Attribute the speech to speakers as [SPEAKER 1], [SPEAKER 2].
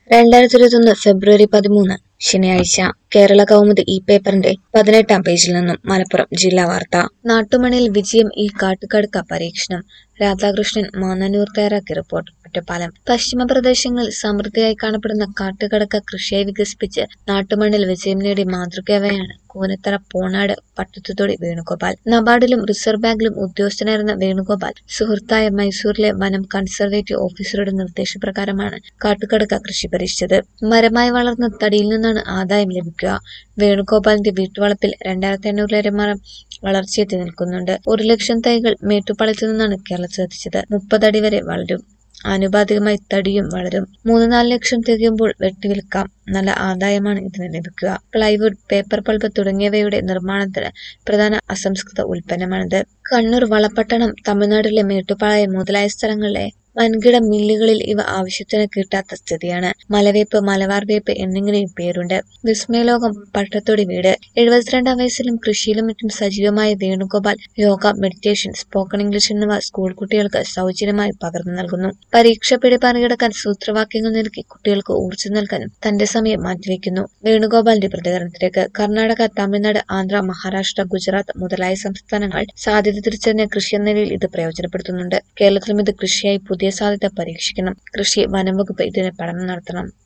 [SPEAKER 1] രണ്ടായിരത്തി ഇരുപത്തൊന്ന് ഫെബ്രുവരി പതിമൂന്ന് ശനിയാഴ്ച കേരള കൗമുദി ഈ പേപ്പറിന്റെ പതിനെട്ടാം പേജിൽ നിന്നും മലപ്പുറം ജില്ലാ വാർത്ത നാട്ടുമണിയിൽ വിജയം ഈ കാട്ടുകടുക്ക പരീക്ഷണം രാധാകൃഷ്ണൻ മാന്നന്നൂർ തയ്യാറാക്കിയ റിപ്പോർട്ട് ഒറ്റപ്പാലം പശ്ചിമ പ്രദേശങ്ങളിൽ സമൃദ്ധിയായി കാണപ്പെടുന്ന കാട്ടുകടക്ക കൃഷിയായി വികസിപ്പിച്ച് നാട്ടുമണ്ണിൽ വിജയം നേടിയ മാതൃകയായാണ് കൂനത്തറ പോണാട് പട്ടത്തുതൊടി വേണുഗോപാൽ നബാർഡിലും റിസർവ് ബാങ്കിലും ഉദ്യോഗസ്ഥനായിരുന്ന വേണുഗോപാൽ സുഹൃത്തായ മൈസൂരിലെ വനം കൺസർവേറ്റീവ് ഓഫീസറുടെ നിർദ്ദേശപ്രകാരമാണ് കാട്ടുകടക്ക കൃഷി പരീക്ഷിച്ചത് മരമായി വളർന്ന തടിയിൽ നിന്നാണ് ആദായം ലഭിക്കുക വേണുഗോപാലിന്റെ വീട്ടുവളപ്പിൽ രണ്ടായിരത്തി അഞ്ഞൂറിലേറെ മരം വളർച്ചയെത്തി നിൽക്കുന്നുണ്ട് ഒരു ലക്ഷം തൈകൾ മേട്ടുപ്പാളയത്തു നിന്നാണ് കേരളത്തിലെത്തിച്ചത് മുപ്പതടി വരെ വളരും ആനുപാതികമായി തടിയും വളരും മൂന്ന് നാല് ലക്ഷം തികയുമ്പോൾ വെട്ടിവിൽക്കാം നല്ല ആദായമാണ് ഇതിന് ലഭിക്കുക പ്ലൈവുഡ് പേപ്പർ പൾപ്പ് തുടങ്ങിയവയുടെ നിർമ്മാണത്തിന് പ്രധാന അസംസ്കൃത ഉൽപ്പന്നമാണിത് കണ്ണൂർ വളപട്ടണം തമിഴ്നാട്ടിലെ മേട്ടുപ്പാളയം മുതലായ സ്ഥലങ്ങളിലെ വൻകിട മില്ലുകളിൽ ഇവ ആവശ്യത്തിന് കിട്ടാത്ത സ്ഥിതിയാണ് മലവേപ്പ് മലബാർ വേപ്പ് എന്നിങ്ങനെയും പേരുണ്ട് വിസ്മയലോകം പട്ടത്തൊടി വീട് എഴുപത്തിരണ്ടാം വയസ്സിലും കൃഷിയിലും മറ്റും സജീവമായ Venugopal yoga meditation spoken English എന്നിവ സ്കൂൾ കുട്ടികൾക്ക് സൗജന്യമായി പകർന്നു നൽകുന്നു പരീക്ഷ പിടി മറികടക്കാൻ സൂത്രവാക്യങ്ങൾ നൽകി കുട്ടികൾക്ക് ഊർജ്ജം നൽകാനും തന്റെ സമയം മാറ്റിവെക്കുന്നു വേണുഗോപാലിന്റെ പ്രതികരണത്തിലേക്ക് കർണാടക തമിഴ്നാട് ആന്ധ്ര മഹാരാഷ്ട്ര ഗുജറാത്ത് മുതലായ സംസ്ഥാനങ്ങൾ സാധ്യത തിരിച്ചറിഞ്ഞ കൃഷി എന്ന നിലയിൽ ഇത് പ്രയോജനപ്പെടുത്തുന്നുണ്ട് കേരളത്തിലും ഇത് കൃഷിയായി പുതിയ സാധ്യത പരീക്ഷിക്കണം കൃഷി വനം വകുപ്പ് ഇതിന് പഠനം നടത്തണം